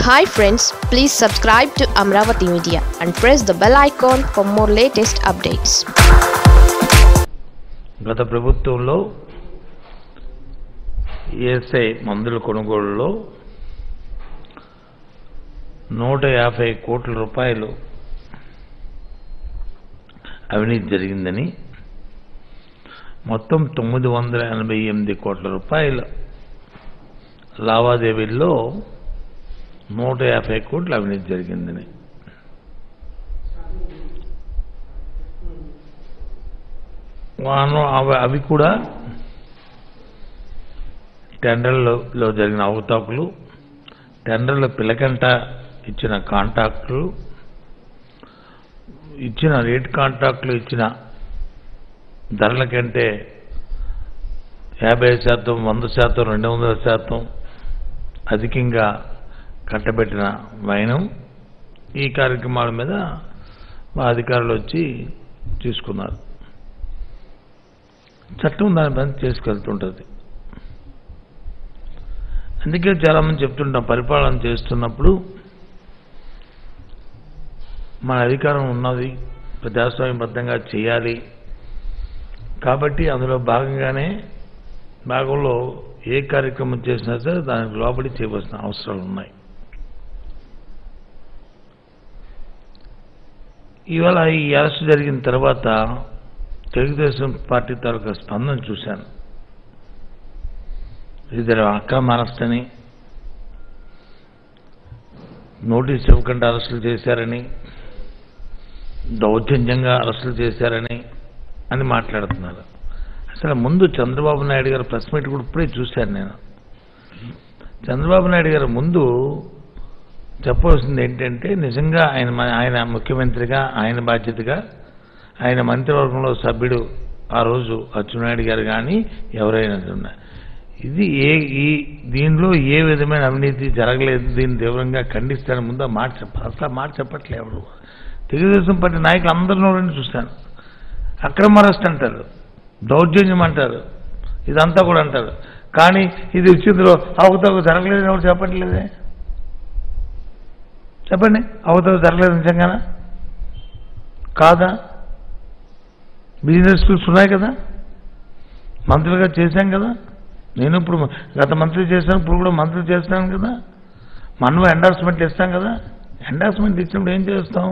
Hi friends please subscribe to Amaravati media and press the bell icon for more latest updates గత ప్రభుత్వంలో ASI మందుల కొనుగోలులో నూట యాభై కోట్ల రూపాయలు అవినీతి జరిగిందని మొత్తం తొమ్మిది వందల ఎనభై ఎనిమిది కోట్ల రూపాయల లావాదేవీల్లో నూట యాభై కోట్ల అవినీతి జరిగిందని వాను అవి అవి కూడా టెండర్లలో జరిగిన అవతాకులు టెండర్ల పిలకంట ఇచ్చిన కాంట్రాక్టులు ఇచ్చిన రేట్ కాంట్రాక్టులు ఇచ్చిన ధరల కంటే యాభై శాతం వంద శాతం రెండు వందల శాతం అధికంగా కట్టబెట్టిన వైనం ఈ కార్యక్రమాల మీద మా అధికారులు వచ్చి తీసుకున్నారు చట్టం దాని పని చేసుకెళ్తుంటుంది అందుకే చాలామంది చెప్తుంటాం పరిపాలన చేస్తున్నప్పుడు మన అధికారం ఉన్నది ప్రజాస్వామ్యబద్ధంగా చేయాలి కాబట్టి అందులో భాగంగానే భాగంలో ఏ కార్యక్రమం చేసినా సరే దానికి లోబడి చేయవలసిన అవసరాలు ఉన్నాయి ఇవాళ ఈ అరెస్ట్ జరిగిన తర్వాత తెలుగుదేశం పార్టీ తాలూకా స్పందన చూశాను ఇద్దరు అక్రమ అరెస్ట్ అని నోటీస్ ఇవ్వకుండా అరెస్టులు చేశారని దౌర్జన్యంగా అరెస్టులు చేశారని అని మాట్లాడుతున్నారు అసలు ముందు చంద్రబాబు నాయుడు గారు ప్రెస్ మీట్ కూడా ఇప్పుడే చూశాను నేను చంద్రబాబు నాయుడు గారు ముందు చెప్పవలసింది ఏంటంటే నిజంగా ఆయన మ- ఆయన ముఖ్యమంత్రిగా ఆయన బాధ్యతగా ఆయన మంత్రివర్గంలో సభ్యుడు ఆ రోజు అచ్చెన్నాయుడు గారు కానీ ఎవరైనా ఉన్నా ఇది ఏ ఈ దీనిలో ఏ విధమైన అవినీతి జరగలేదు దీన్ని తీవ్రంగా ఖండిస్తాను ముందు ఆ మాట చెప్ప అసలు ఆ మాట చెప్పట్లే ఎవరు తెలుగుదేశం పార్టీ నాయకులు అందరిలోనే చూశాను అక్రమ అరెస్ట్ అంటారు దౌర్జన్యం అంటారు ఇదంతా కూడా అంటారు కానీ ఇది వచ్చిందిలో అవతవ జరగలేదు ఎవరు చెప్పట్లేదే చెప్పండి అవతవ జరగలేదు నిజంగానా కాదా బిజినెస్ స్కూల్స్ ఉన్నాయి కదా మంత్రులుగా చేశాం కదా నేను ఇప్పుడు గత మంత్రి చేశాను ఇప్పుడు కూడా మంత్రి చేస్తాను కదా మనం ఎండార్స్మెంట్ ఇస్తాం కదా ఎండార్స్మెంట్ ఇచ్చినప్పుడు ఏం చేస్తాం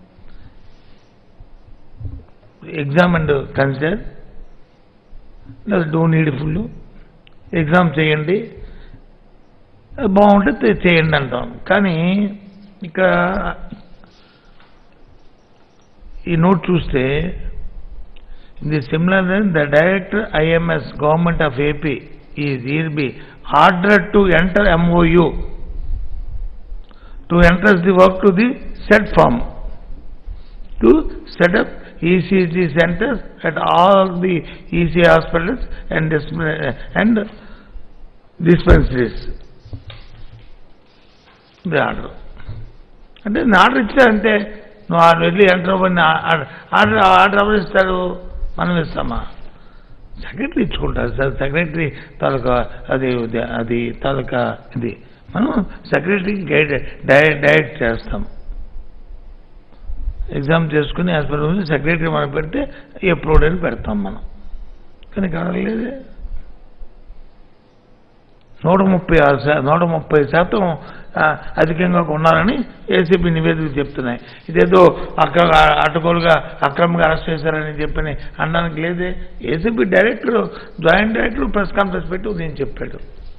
ఎగ్జామ్ అండ్ కన్సిడర్ లేదా డో నీడ్ ఫుల్ ఎగ్జామ్ చేయండి అది బాగుంటే తే- చేయండి అంటాం కానీ ఇక ఈ నోట్ చూస్తే ఇది similar the director IMS government of AP is hereby order to enter MOU to enter the work to the set form to set up ECG centers at all the EC hospitals and dis- and dispensaries. The order. అంటే నేను order ఇచ్చానంటే నువ్వు order వెళ్ళి enter అవ్వని order order ఎవరు ఇస్తారు మనం ఇస్తామా secretary ఇచ్చుకుంటారు సార్ సెక్రటరీ తాలూకా అది అది తాలూకా ఇది మనం సెక్రటరీకి గైడ్ డైరెక్ట్ డైరెక్ట్ చేస్తాం ఎగ్జామ్ చేసుకుని యాజ్ పర్ సెక్రటరీ మనం పెడితే అప్రూవ్డ్ అని పెడతాం మనం కానీ కాదలేదే నూట ముప్పై ఆరు శా నూట ముప్పై శాతం ఆ, అధికంగా ఉన్నారని ఏసీబీ నివేదికలు చెప్తున్నాయి ఇదేదో అక్ర అడ్డగోలుగా అక్రమంగా అరెస్ట్ చేశారని చెప్పని అనడానికి లేదే ACB director joint director press conference పెట్టి ఉదయం చెప్పాడు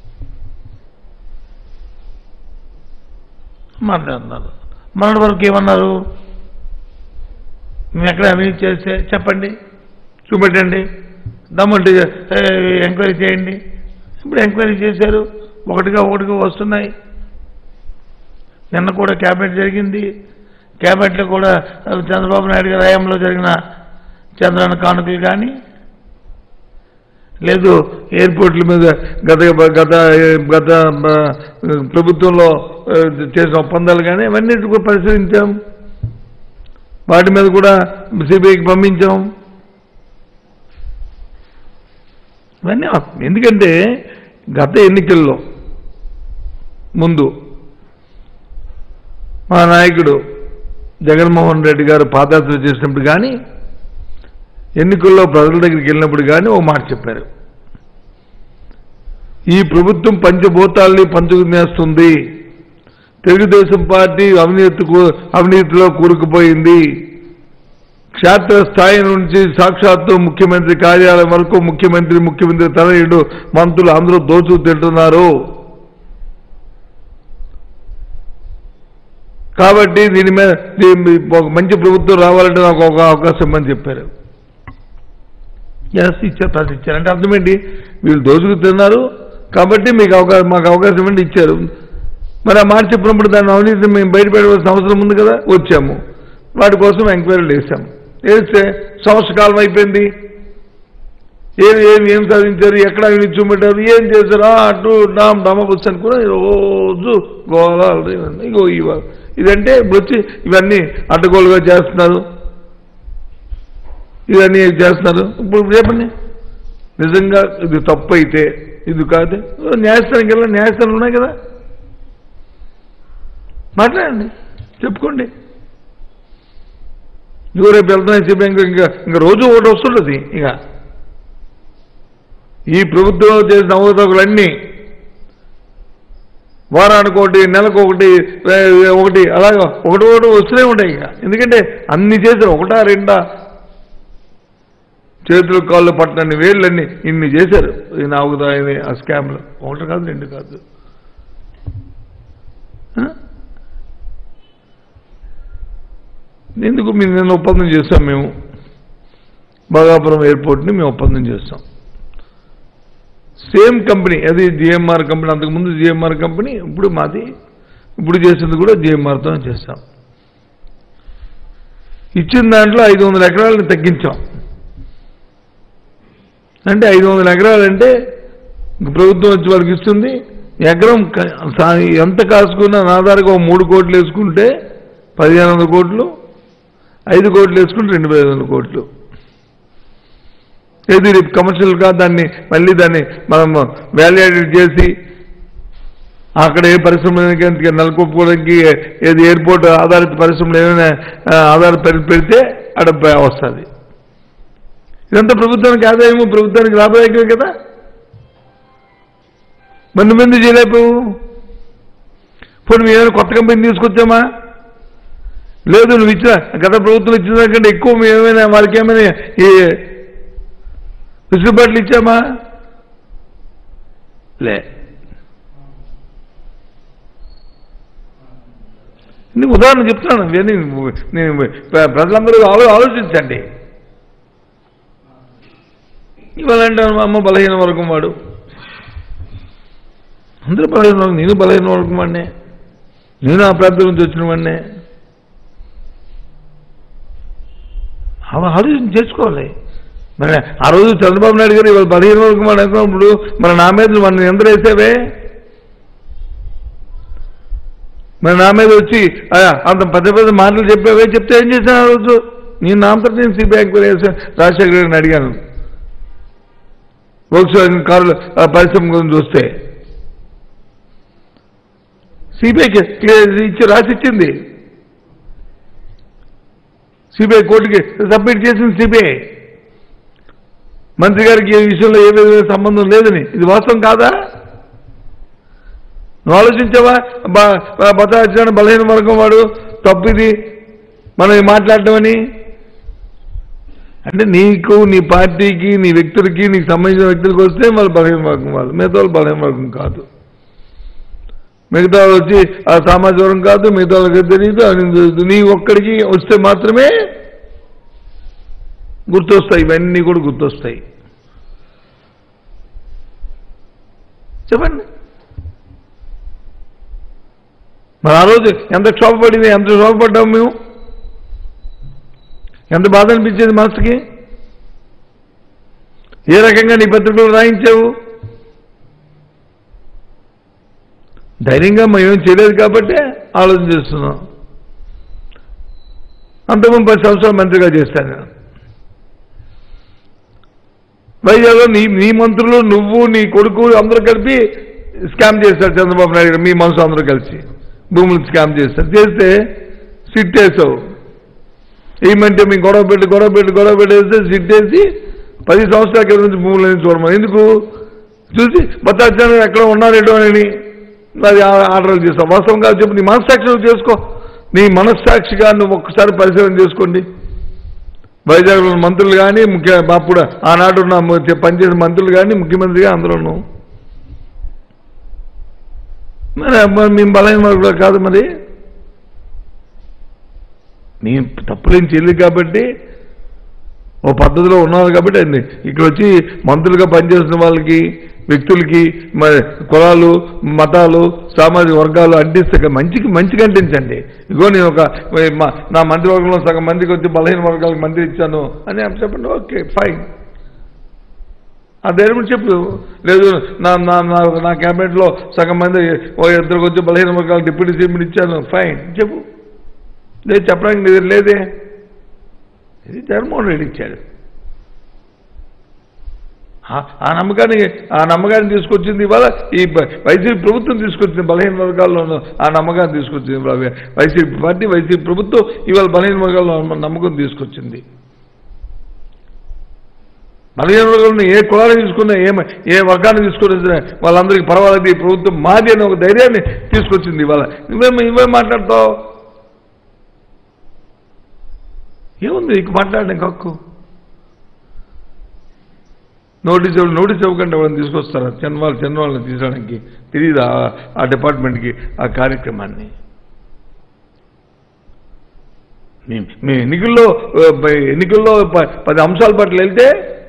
మాట్లాడుతున్నారు మొన్నటి వరకు ఏమన్నారు మేము ఎక్కడ అవినీతి చేస్తే చెప్పండి చూపెట్టండి దమ్ముంటే ఏ, ఎంక్వైరీ చేయండి ఇప్పుడు ఎంక్వైరీ చేశారు ఒకటిగా ఒకటిగా వస్తున్నాయి నిన్న కూడా క్యాబినెట్ జరిగింది క్యాబినెట్లో కూడా ఆ, చంద్రబాబు నాయుడు గారి హయాంలో జరిగిన చంద్రన్న కానుకలు కానీ లేదు ఎయిర్పోర్ట్ల మీద గత గత గత ఆ, ప్రభుత్వంలో ఆ, చేసిన ఒప్పందాలు కానీ అవన్నీ కూడా పరిశీలించాం వాటి మీద కూడా సిబిఐకి పంపించాం ఇవన్నీ ఎందుకంటే గత ఎన్నికల్లో ముందు మా నాయకుడు జగన్మోహన్ రెడ్డి గారు పాదయాత్ర చేసినప్పుడు కానీ ఎన్నికల్లో ప్రజల దగ్గరికి వెళ్ళినప్పుడు కానీ ఓ మాట చెప్పారు ఈ ప్రభుత్వం పంచభూతాల్ని పంచుకు నేస్తుంది తెలుగుదేశం పార్టీ అవినీతికు అవినీతిలో కూరుకుపోయింది క్షేత్ర స్థాయి నుంచి సాక్షాత్తు ముఖ్యమంత్రి కార్యాలయం వరకు ముఖ్యమంత్రి ముఖ్యమంత్రి తనయుడు మంత్రులు అందరూ దోచుకు తింటున్నారు కాబట్టి దీని మీద దీని మీద ఒక మంచి ప్రభుత్వం రావాలంటే నాకు ఒక అవకాశం ఇమ్మని చెప్పారు ఎస్ ఇచ్చారు ప్రతి ఇచ్చారు అంటే అర్థం ఏంటి వీళ్ళు దోచుకు తిన్నారు కాబట్టి మీకు అవకాశం మాకు అవకాశం ఇవ్వండి ఇచ్చారు మరి ఆ మాట చెప్పినప్పుడు దాన్ని అవినీతి మేము బయటపెట్టవలసిన అవసరం ఉంది కదా వచ్చాము వాటి కోసం ఎంక్వైరీలు వేసాము వేస్తే సంవత్సర కాలం అయిపోయింది ఏం ఏం ఏం సాధించారు ఎక్కడ అవినీతి చూపెట్టారు ఏం చేశారు ఆ, అటు డామ్ డమబుస్ అనుకుని రోజు గోళాలు ఇగో ఇవ ఇదంటే ఇప్పుడు వచ్చి ఇవన్నీ అడ్డగోలుగా చేస్తున్నారు ఇవన్నీ చేస్తున్నారు ఇప్పుడు రేపని నిజంగా ఇది తప్పు అయితే ఇది కాదు న్యాయస్థానానికి వెళ్ళి న్యాయస్థానాలు ఉన్నాయి కదా మాట్లాడండి చెప్పుకోండి ఇదిగో రేపు వెళ్తున్నాయి చెప్పి ఇంకా ఇంకా ఇంకా రోజు ఒకటి వస్తుంటుంది ఇక ఈ ప్రభుత్వం చేసిన అవతకులన్నీ వారానికి ఒకటి నెలకు ఒకటి ఏ, ఒకటి అలాగా ఒకటి ఒకటి వస్తూనే ఉంటాయి ఇక ఎందుకంటే అన్ని చేశారు ఒకటా రెండా చేతులు కాళ్ళు పట్టని వేళ్ళన్నీ ఇన్ని చేశారు ఈ నాగుదాయని ఆ స్కామ్లు ఒకటి కాదు రెండు కాదు ఆ? ఎందుకు మేము నిన్న ఒప్పందం చేస్తాం మేము భోగాపురం ఎయిర్పోర్ట్ని మేము ఒప్పందం చేస్తాం సేమ్ కంపెనీ అది జిఎంఆర్ కంపెనీ అంతకుముందు జిఎంఆర్ కంపెనీ ఇప్పుడు మాది ఇప్పుడు చేసింది కూడా జిఎంఆర్తో చేస్తాం ఇచ్చిన దాంట్లో ఐదు వందల ఎకరాలను తగ్గించాం అంటే ఐదు వందల ఎకరాలంటే ఇంక ప్రభుత్వం వచ్చి వాళ్ళకి ఇస్తుంది ఎకరం క- సా- ఎంత కాసుకున్నా నాదారుగా ఒక మూడు కోట్లు వేసుకుంటే పదిహేను వందల కోట్లు ఐదు కోట్లు వేసుకుంటే రెండు వేల ఐదు వందల కోట్లు ఏది రేపు కమర్షియల్గా దాన్ని మళ్ళీ దాన్ని మనం వాల్యుయేటెడ్ చేసి అక్కడ ఏ పరిశ్రమలకి నెలకొప్పుకోవడానికి ఏది ఎయిర్పోర్ట్ ఆధారిత పరిశ్రమలు ఏమైనా ఆ, ఆధార పె- పెడితే అక్కడ వస్తుంది ఇదంతా ప్రభుత్వానికి ఆదాయము ప్రభుత్వానికి లాభదాయకమే కదా మరి నువ్వెందుకు చేయలేకపోయావు పోనీ మేము ఏమైనా కొత్త కంపెనీ తీసుకొచ్చామా లేదు నువ్వు ఇచ్చిన గత ప్రభుత్వం ఇచ్చిన దానికంటే ఎక్కువ మేము ఏమైనా వాళ్ళకి ఏమైనా ఈ వెసులుబాట్లు ఇచ్చామా లే నీకు ఉదాహరణ చెప్తున్నాను ఇవన్నీ నేను ప్ర- ప్రజలందరూ ఆలో ఆలోచించండి ఇవ్వాలంటే మా అమ్మ బలహీన వర్గం వాడు అందరూ బలహీన వర్గం నేను బలహీన వర్గం వాడినే నేను ఆ ప్రాంతం నుంచి వచ్చిన వాడినే అవి ఆలోచన చేసుకోవాలి మరి ఆ రోజు చంద్రబాబు నాయుడు గారు ఇవాళ బలహీన వర్గం వాడు అనుకున్నప్పుడు మరి నా మీద మన ఎంత వేసావే మరి నా మీద వచ్చి ఆ, అంత పెద్ద పెద్ద మాటలు చెప్పావే చెప్తే ఏం చేశాను ఆ రోజు నేను నా అంతటి నేను సిబిఐ ఎంక్వైరీ చేశాను రాజశేఖర గారిని అడిగాను వోక్స్ కారుల ఆ, పరిశ్రమ గురించి చూస్తే సిబిఐకి ఇచ్చి రాసి ఇచ్చింది సిబిఐ కోర్టుకి సబ్మిట్ చేసింది సిబిఐ మంత్రి గారికి ఈ విషయంలో ఏ విధమైన సంబంధం లేదని ఇది వాస్తవం కాదా నువ్వు ఆలోచించావా బతాచారణ బలహీన వర్గం వాడు తప్పు ఇది మనం ఇది మాట్లాడటం అని అంటే నీకు నీ పార్టీకి నీ వ్యక్తులకి నీకు సంబంధించిన వ్యక్తులకు వస్తే వాళ్ళు బలహీన వర్గం వాళ్ళు మిగతా వాళ్ళు బలహీన వర్గం కాదు మిగతా వాళ్ళు వచ్చి ఆ సామాజిక వర్గం కాదు మిగతా వాళ్ళకి తెలియదు అని తెలియదు. నీ ఒక్కడికి వస్తే మాత్రమే గుర్తొస్తాయి ఇవన్నీ కూడా గుర్తొస్తాయి చెప్పండి మరి ఆ రోజు ఎంత క్షోభపడింది ఎంత క్షోభపడ్డాము మేము ఎంత బాధ అనిపించేది మనసుకి ఏ రకంగా నీ పత్రికలు రాయించావు ధైర్యంగా మేము ఏం చేయలేదు కాబట్టి ఆలోచన చేస్తున్నాం అంతకుముందు పది సంవత్సరాలు మంత్రిగా చేశాను నేను వైజాగ్లో నీ నీ మంత్రులు నువ్వు నీ కొడుకు అందరూ కలిపి స్కామ్ చేశారు చంద్రబాబు నాయుడు గారు మీ మనసు అందరూ కలిసి భూములు స్కామ్ చేస్తారు చేస్తే సిట్ వేసావు ఏమంటే మీ గొడవ పెట్టి గొడవ పెట్టి గొడవ పెట్టి వేస్తే సిట్ వేసి పది సంవత్సరాల క్రితం నుంచి భూములని చూడమని ఎందుకు చూసి భద్రాచలం ఎక్కడ ఉన్నారేటో అని అది ఆ- ఆర్డర్లు చేస్తావు వాస్తవం కాదు చెప్పు నీ మనస్సాక్షి చేసుకో నీ మనస్సాక్షిగా నువ్వు ఒక్కసారి పరిశీలన చేసుకోండి వైజాగ్లో ఉన్న మంత్రులు కానీ ముఖ్య అప్పుడు ఆనాడు ఉన్న ము- పనిచేసిన మంత్రులు కానీ ముఖ్యమంత్రిగా అందులోను మరి అబ్బా, మేము బలమైన వారు కూడా కాదు మరి మేము తప్పులేం చేయలేదు కాబట్టి ఓ పద్ధతిలో ఉన్నారు కాబట్టి అండి ఇక్కడ వచ్చి మంత్రులుగా పనిచేస్తున్న వాళ్ళకి వ్యక్తులకి మరి కులాలు మతాలు సామాజిక వర్గాలు అంటిస్తే మంచికి మంచిగా అంటించండి ఇగో నేను ఒక మా- నా మంత్రివర్గంలో సగం మందికి వచ్చి బలహీన వర్గాలకు మంత్రి ఇచ్చాను అని చెప్పండి ఓకే ఫైన్ ఆ ధైర్యం చెప్పు లేదు నా నా నా నా క్యాబినెట్లో సగం మంది ఓ ఇద్దరికి వచ్చి బలహీన వర్గాలకు డిప్యూటీ సీఎం ఇచ్చాను ఫైన్ చెప్పు లేదు చెప్పడానికి నీ దగ్గర లేదే ఇది జగన్మోహన్ రెడ్డి ఇచ్చాడు ఆ- ఆ నమ్మకాన్ని ఆ నమ్మకాన్ని తీసుకొచ్చింది ఇవాళ ఈ బ- వైసీపీ ప్రభుత్వం తీసుకొచ్చింది బలహీన వర్గాల్లోనూ ఆ నమ్మకాన్ని తీసుకొచ్చింది ఇవాళ వైసీపీ పార్టీ వైసీపీ ప్రభుత్వం ఇవాళ బలహీన వర్గాల్లో నమ్మకం తీసుకొచ్చింది బలహీన వర్గాలను ఏ కులాన్ని తీసుకున్నా ఏ మ- ఏ వర్గాన్ని తీసుకున్నా సరే వాళ్ళందరికీ పర్వాలేదు ఈ ప్రభుత్వం మాది అనే ఒక ధైర్యాన్ని తీసుకొచ్చింది ఇవాళ నువ్వేం ఇవే మాట్లాడతావు ఏముంది నీకు మాట్లాడడానికి హక్కు నోటీస్ ఇవ్వ- నోటీస్ ఇవ్వకుండా వాళ్ళని తీసుకొస్తారా చిన్నవాళ్ళు చిన్నవాళ్ళని తీసడానికి తెలియదు ఆ డిపార్ట్మెంట్కి ఆ కార్యక్రమాన్ని మీ- మీ ఎన్నికల్లో ఆ, ప- ఎన్నికల్లో ప- పది అంశాల పట్ల వెళ్తే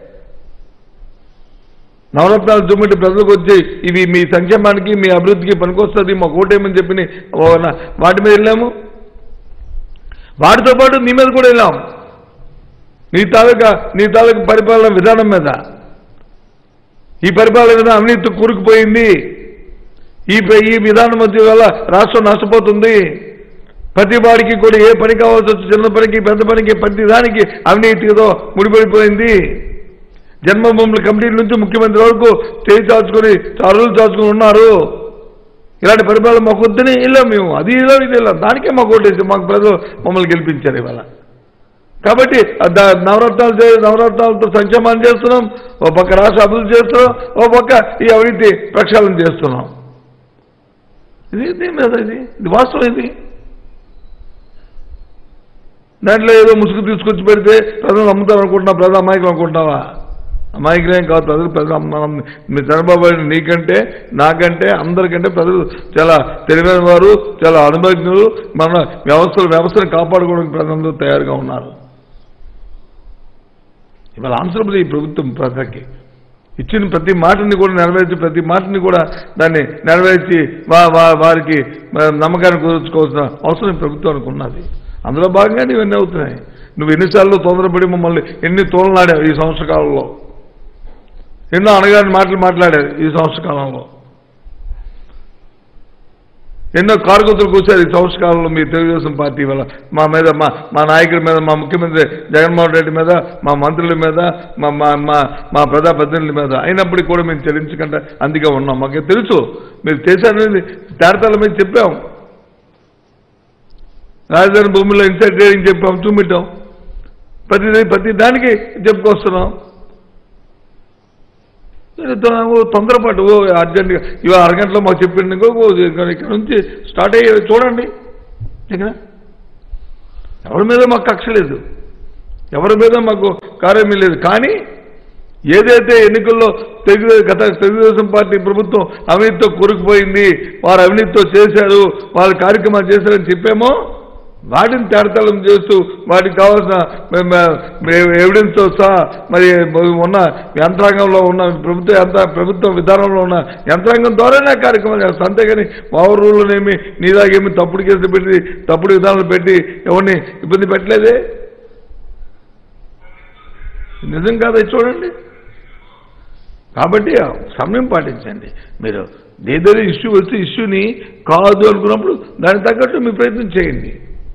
నవరత్నాలు చుమ్మిటి ప్రజలకు వచ్చి ఇవి మీ సంక్షేమానికి మీ అభివృద్ధికి పనికొస్తుంది మాకు ఓటేమని చెప్పి ఓ నా- వాటి మీద వెళ్ళాము వాటితో పాటు నీ మీద కూడా వెళ్ళాం నీ తాలూకా నీ తాలూకా పరిపాలన విధానం మీద ఈ పరిపాలన విధానం అవినీతి కూరుకుపోయింది ఈ ప- ఈ విధానం వచ్చే వల్ల రాష్ట్రం నష్టపోతుంది ప్రతి వాడికి కూడా ఏ పని కావాల్సి వచ్చి చిన్న పనికి పెద్ద పనికి ప్రతి దానికి అవినీతితో ముడిపడిపోయింది జన్మభూముల కమిటీ నుంచి ముఖ్యమంత్రి వరకు చేయి చాచుకొని అరువులు చాచుకొని ఉన్నారు ఇలాంటి పరిపాలన మాకు వద్దని వెళ్ళాం మేము అది ఇలా ఇది వెళ్ళాం దానికే మాకు ఓటేసి మాకు ప్రజలు మమ్మల్ని గెలిపించారు ఇవాళ కాబట్టి ఆ ద- నవరత్నాలు చే- నవరత్నాలతో సంక్షేమాన్ని చేస్తున్నాం ఓ పక్క రాష్ట్ర అభివృద్ధి చేస్తున్నాం ఓ పక్క ఈ అవినీతి ప్రక్షాళన చేస్తున్నాం ఇది ఇది మీద ఇది ఇది వాస్తవం ఇది దాంట్లో ఏదో ముసుగు తీసుకొచ్చి పెడితే ప్రజలు నమ్ముతారు అనుకుంటున్నా ప్రజలు అమాయకులు అనుకుంటున్నావా అమాయకులేం కాదు ప్రజలు ప్రజలు మనం మీ చంద్రబాబు నాయుడు నీకంటే నాకంటే అందరికంటే ప్రజలు చాలా తెలివైన వారు చాలా అనుభవజ్ఞులు మన వ్యవస్థలు వ్యవస్థను కాపాడుకోవడానికి ప్రజలందరూ తయారుగా ఉన్నారు ఇవాళ ఆంధ్రప్రదేశ్ ఈ ప్రభుత్వం ప్రజలకి ఇచ్చిన ప్రతి మాటని కూడా నెరవేర్చి ప్రతి మాటని కూడా దాన్ని నెరవేర్చి వా వా- వారికి మ- నమ్మకాన్ని కుదుర్చుకోవాల్సిన అవసరం ఈ ప్రభుత్వానికి ఉన్నది అందులో భాగంగానే ఇవన్నీ అవుతున్నాయి నువ్వు ఎన్నిసార్లు తొందరపడి మమ్మల్ని ఎన్ని తోలనాడావు ఈ సంవత్సర కాలంలో ఎన్నో అనగాని మాటలు మాట్లాడారు ఈ సంవత్సర కాలంలో ఎన్నో కారుగుతులు కూర్చారు ఈ సంవత్సర కాలంలో మీ తెలుగుదేశం పార్టీ వల్ల మా మీద మా మా నాయకుడి మీద మా ముఖ్యమంత్రి జగన్మోహన్ రెడ్డి మీద మా మంత్రుల మీద మా మా మా మా ప్రజాప్రతినిధుల మీద అయినప్పటికీ కూడా మేము చెల్లించకుండా అందుకే ఉన్నాం మాకు తెలుసు మీరు చేశారనేది తేడతల మీద చెప్పాం రాజధాని భూమిలో ఇన్సైడ్ ట్రేడింగ్ చెప్పాం చూపెట్టాం ప్రతి ప్రతి దానికి చెప్పుకొస్తున్నాం ఓ తొందరపాటు ఓ అర్జెంటుగా ఇవాళ అరగంటలో మాకు చెప్పిండు ఇంకో ఓ ఇక్కడ ఇక్కడ నుంచి స్టార్ట్ అయ్యే చూడండి ఇక్కడ ఎవరి మీద మాకు కక్ష లేదు ఎవరి మీద మాకు కార్యమీ లేదు కానీ ఏదైతే ఎన్నికల్లో తెలుగు గత తెలుగుదేశం పార్టీ ప్రభుత్వం అవినీతితో కూరుకుపోయింది వారు అవినీతితో చేశారు వాళ్ళు కార్యక్రమాలు చేశారని చెప్పామో వాటిని తేడతలం చేస్తూ వాటికి కావాల్సిన ఎవిడెన్స్తో సహా మరి ఉన్న యంత్రాంగంలో ఉన్న ప్రభుత్వ యంత్ర ప్రభుత్వ విధానంలో ఉన్న యంత్రాంగం ద్వారానే ఆ కార్యక్రమాలు చేస్తాం అంతేగాని పవర్ రూల్లోనేమి నీదాగేమి తప్పుడు కేసులు పెట్టి తప్పుడు విధానాలు పెట్టి ఎవరిని ఇబ్బంది పెట్టలేదే నిజం కాదా ఇది చూడండి కాబట్టి సమయం పాటించండి మీరు ఏదైనా ఇష్యూ వచ్చి ఇష్యూని కాదు అనుకున్నప్పుడు దానికి తగ్గట్టు మీ ప్రయత్నం చేయండి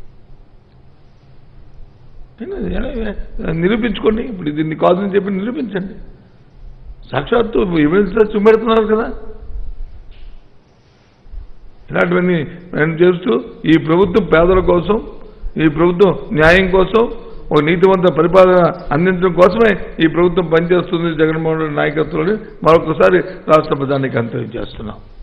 నిరూపించుకోండి ఇప్పుడు దీన్ని కాదు అని చెప్పి నిరూపించండి సాక్షాత్తు ఎవిడెన్స్ చూపెడుతున్నారు కదా ఇలాంటివన్నీ నేను చేస్తూ ఈ ప్రభుత్వం పేదల కోసం ఈ ప్రభుత్వం న్యాయం కోసం ఒక నీతివంత పరిపాలన అందించడం కోసమే ఈ ప్రభుత్వం పనిచేస్తుంది జగన్మోహన్ రెడ్డి నాయకత్వంలో మరొకసారి రాష్ట్ర ప్రధానికి అంతరం చేస్తున్నాం